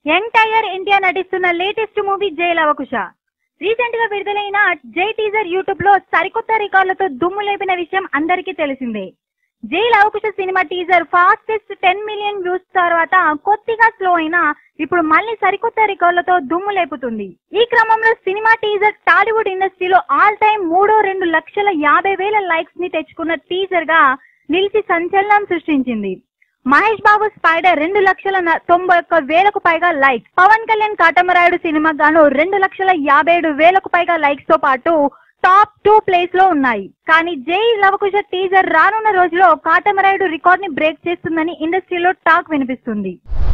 young tiger NTR నటిస్తున్న latest movie జై Lavakusa recent గా విడుదలైన జై టీజర్ యూట్యూబ్ లో సరికొత్త రికార్డులతో దుమ్ము లేపిన విషయం అందరికీ తెలిసిందే Jai Lava Kusa cinema teaser fastest ten million views తర్వాత కొద్దిగా స్లో అయినా ఇప్పుడు మళ్ళీ సరికొత్త రికార్డులతో దుమ్ము లేపుతుంది ఈ క్రమంలో సినిమా టీజర్ టాలీవుడ్ ఇండస్ట్రీలో ఆల్ టైమ్ మూడో రెండు లక్షల యాభై వేల లైక్స్ ని తెచ్చుకున్న టీజర్ గా నిలిచి సంచలనం సృష్టించింది మహేష్ బాబు స్పైడర్ రెండు లక్షల న- తొంభై ఒక్క వేలకు పైగా లైక్స్ పవన్ కళ్యాణ్ కాటమరాయుడు సినిమా గాను రెండు లక్షల యాభై ఏడు వేలకు పైగా లైక్స్ తో పాటు టాప్ టూ ప్లేస్ లో ఉన్నాయి కానీ జై లవకుశ టీజర్ రానున్న రోజులో కాటమరాయుడు రికార్డ్ ని బ్రేక్ చేస్తుందని ఇండస్ట్రీలో టాక్ వినిపిస్తుంది